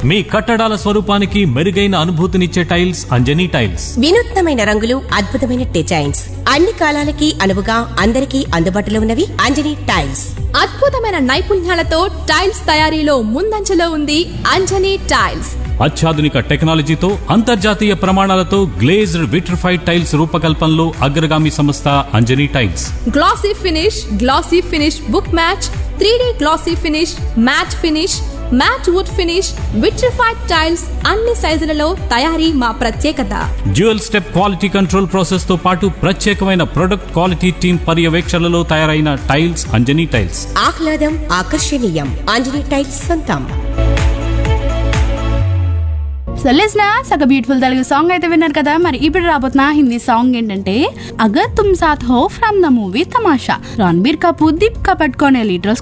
మీ కట్టడాల స్వరూపానికి మెరుగైన అనుభూతినిచ్చే టైల్స్ అంజనీ టైల్స్ వినూత్నమైన రంగులు అద్భుతమైన డిజైన్స్ అన్ని కాలాలకి అనువుగా అందరికీ అందుబాటులో ఉన్నవి అంజనీ టైల్స్ అద్భుతమైన నైపుణ్యాలతో టైల్స్ తయారీలో ముందంజలో ఉంది అంజనీ టైల్స్ అత్యాధునిక టెక్నాలజీతో అంతర్జాతీయ ప్రమాణాలతో గ్లేజ్డ్ విట్రిఫైడ్ టైల్స్ రూపకల్పనలో అగ్రగామి సంస్థ Anjani tiles glossy finish glossy finish book match three glossy finish matt finish matt wood finish vitrified tiles అన్ని సైజులలో తయారీ మా ప్రత్యేకత dual step quality control process తో పాటు ప్రత్యేకమైన ప్రొడక్ట్ క్వాలిటీ టీమ్ పర్యవేక్షణలో తయారైన టైల్స్ అంజనీ టైల్స్ ఆహ్లాదం ఆకర్షణీయం అంజనీ టైల్స్ సొంతం సో లిజనర్స్ ఒక బ్యూటిఫుల్ తెలుగు సాంగ్ అయితే విన్నారు కదా మరి ఇప్పుడు రాబోతున్న హిందీ సాంగ్ ఏంటంటే అగర్ తుమ్ సాత్ హో ఫ్రమ్ ద మూవీ తమాషా రణబీర్ కపూర్ దీపికా పట్టుకొని లీడర్స్